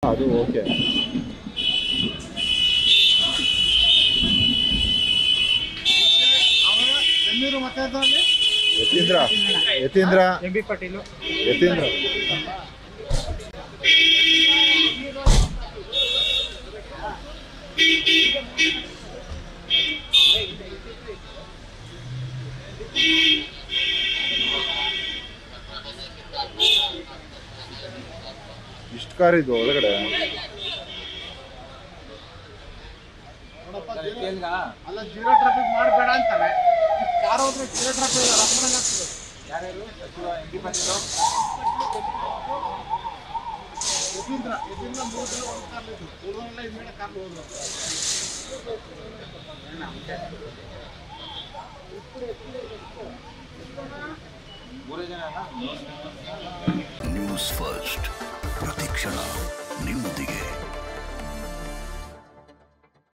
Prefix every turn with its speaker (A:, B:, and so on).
A: ಅದು ಓಕೆ
B: ಎನ್ನೂರು ಮತ್ತೆ ಅದರಲ್ಲಿ
A: ಯತೀಂದ್ರ ಯತೀಂದ್ರ
B: ಎಂ ಬಿ ಪಾಟೀಲು
A: ಯತೀಂದ್ರ ಇಷ್ಟು ಕಾರ್ ಇದು ಒಳಗಡೆ
B: ಅಲ್ಲ ಜೀರೋ ಟ್ರಾಫಿಕ್ ಮಾಡಬೇಡ ಅಂತಾರೆ ಕಾರ್ ಹೋದ್ರೆ ಜೀರೋ ಟ್ರಾಫಿಕ್ ರಸ್ಮಂಗ್ ಆಗ್ತದೆ ಯತೀಂದ್ರ ಯತೀಂದ್ರ ಮೂರು ಜನ ಒಂದು ಕಾರ್ ಇದ್ದು ಉಳಿದವರೆಲ್ಲ ಈ ಮೇಲೆ ಕಾರ್ ಹೋದ್ರು
C: ನ್ಯೂಸ್ ಫಸ್ಟ್ ಪ್ರತಿಕ್ಷಣ